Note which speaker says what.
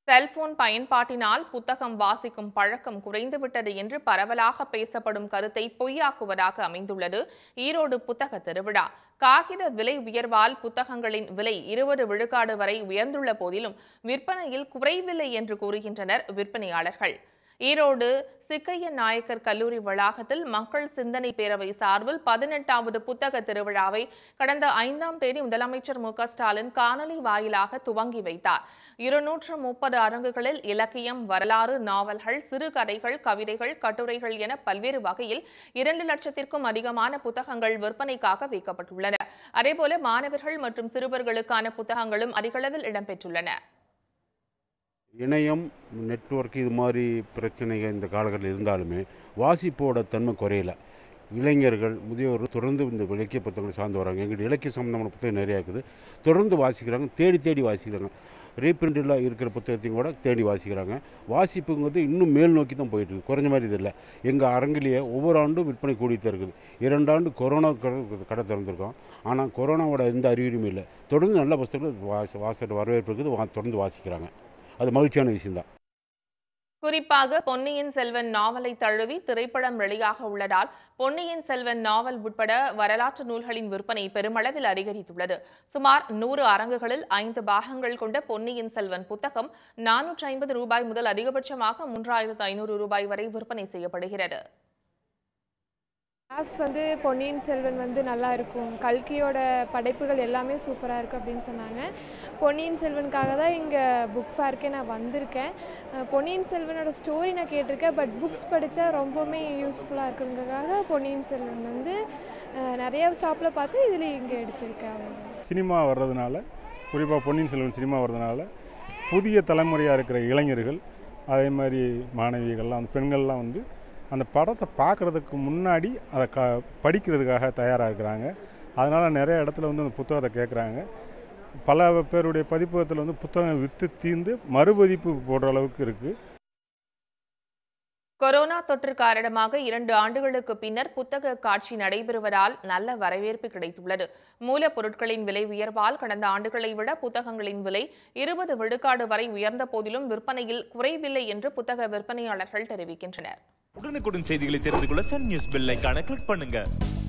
Speaker 1: Cellphone பயன்பாட்டினால் புத்தகம் வாசிக்கும் பழக்கம் குறைந்துவிட்டது என்று பரவலாக பேசப்படும் கருத்தை பொய்யாக்குவதாக அமைந்துள்ளது ஈரோடு புத்தக திருவிழா காகித விலை உயர்வால் புத்தகங்களின் விலை இருபது விழுக்காடு வரை உயர்ந்துள்ள போதிலும் விற்பனையில் குறைவில்லை என்று கூறுகின்றனர் விற்பனையாளர்கள் ஈரோடு சிக்கையன் நாயக்கர் கல்லூரி வளாகத்தில் மக்கள் சிந்தனை பேரவை சார்பில் பதினெட்டாவது புத்தக திருவிழாவை கடந்த ஐந்தாம் தேதி முதலமைச்சர் மு க ஸ்டாலின் காணொலி வாயிலாக துவங்கி வைத்தார் இருநூற்று முப்பது அரங்குகளில் இலக்கியம் வரலாறு நாவல்கள் சிறுகதைகள் கவிதைகள் கட்டுரைகள் என பல்வேறு வகையில் இரண்டு லட்சத்திற்கும் அதிகமான புத்தகங்கள் விற்பனைக்காக வைக்கப்பட்டுள்ளன அதேபோல மாணவர்கள் மற்றும் சிறுவர்களுக்கான புத்தகங்களும் அதிகளவில் இடம்பெற்றுள்ளன
Speaker 2: இணையம் நெட்வொர்க் இது மாதிரி பிரச்சனைகள் இந்த காலகட்டத்தில் இருந்தாலுமே வாசிப்போட தன்மை குறையல இளைஞர்கள் முதியோர் தொடர்ந்து இந்த இலக்கிய புத்தகங்களை சார்ந்து வராங்க எங்கிட்ட இலக்கிய சம்பந்தமான புத்தகம் நிறையா இருக்குது தொடர்ந்து வாசிக்கிறாங்க தேடி தேடி வாசிக்கிறாங்க ரீப்ரிண்டில் இருக்கிற புத்தகத்தையும் கூட தேடி வாசிக்கிறாங்க வாசிப்புங்கிறது இன்னும் மேல் நோக்கி தான் போயிட்டு இருக்கு குறைஞ்ச மாதிரி இது இல்லை எங்கள் அரங்கிலேயே ஒவ்வொரு ஆண்டும் விற்பனை கூடித்தான் இருக்குது இரண்டு ஆண்டு கொரோனா கடை கடை திறந்திருக்கோம் ஆனால் கொரோனாவோட எந்த அறிகுறியும் இல்லை தொடர்ந்து நல்ல புத்தகங்கள் வாச வாசல் வரவேற்பு இருக்குது வா தொடர்ந்து வாசிக்கிறாங்க அது மகிழ்ச்சியான விஷயம்தான்
Speaker 1: குறிப்பாக பொன்னியின் செல்வன் நாவலை தழுவி திரைப்படம் வெளியாக உள்ளதால் பொன்னியின் செல்வன் நாவல் உட்பட வரலாற்று நூல்களின் விற்பனை பெருமளவில் அதிகரித்துள்ளது சுமார் நூறு அரங்குகளில் ஐந்து பாகங்கள் கொண்ட பொன்னியின் செல்வன் புத்தகம் நானூற்றி ஐம்பது ரூபாய் முதல் அதிகபட்சமாக மூன்றாயிரத்து ஐநூறு ரூபாய் வரை விற்பனை செய்யப்படுகிறது
Speaker 3: ஆப்ஸ் வந்து பொன்னியின் செல்வன் வந்து நல்லா இருக்கும் கல்கியோட படைப்புகள் எல்லாமே சூப்பராக இருக்குது அப்படின்னு சொன்னாங்க பொன்னியின் செல்வனுக்காக தான் இங்கே புக் ஃபேருக்கே நான் வந்திருக்கேன் அஹ் பொன்னியின் செல்வனோட ஸ்டோரி நான் கேட்டிருக்கேன் பட் புக்ஸ் படித்தா ரொம்பவுமே யூஸ்ஃபுல்லாக இருக்குங்கிறதுக்காக பொன்னியின் செல்வன் வந்து அஹ் நிறைய ஷாப்பில் பார்த்து இதில் இங்கே எடுத்திருக்கேன் அவ்வளவுதான்.
Speaker 4: சினிமா வர்றதுனால குறிப்பாக பொன்னியின் செல்வன் சினிமா வர்றதுனால புதிய தலைமுறையாக இருக்கிற இளைஞர்கள் அதே மாதிரி மாணவிகள்லாம் அந்த பெண்கள்லாம் வந்து அந்த படத்தை பார்க்குறதுக்கு முன்னாடி அதை க படிக்கிறதுக்காக தயாராக இருக்கிறாங்க அதனால் நிறைய இடத்துல வந்து அந்த புத்தகத்தை கேட்குறாங்க பல பேருடைய பதிப்பகத்தில் வந்து புத்தகம் விற்று தீர்ந்து மறுபதிப்பு போடுற அளவுக்கு இருக்குது
Speaker 1: கொரோனா தொற்று காரணமாக இரண்டு ஆண்டுகளுக்கு பின்னர் புத்தக காட்சி நடைபெறுவதால் நல்ல வரவேற்பு கிடைத்துள்ளது மூலப்பொருட்களின் விலை உயர்வால் கடந்த ஆண்டுகளை விட புத்தகங்களின் விலை இருபது விழுக்காடு வரை உயர்ந்த போதிலும் விற்பனையில் குறைவில்லை என்று புத்தக விற்பனையாளர்கள் தெரிவிக்கின்றனர்
Speaker 5: உடனுக்குடன் செய்திகளை தெரிந்து கொள்ள சன் நியூஸ் பெல் ஐகானை கிளிக் பண்ணுங்க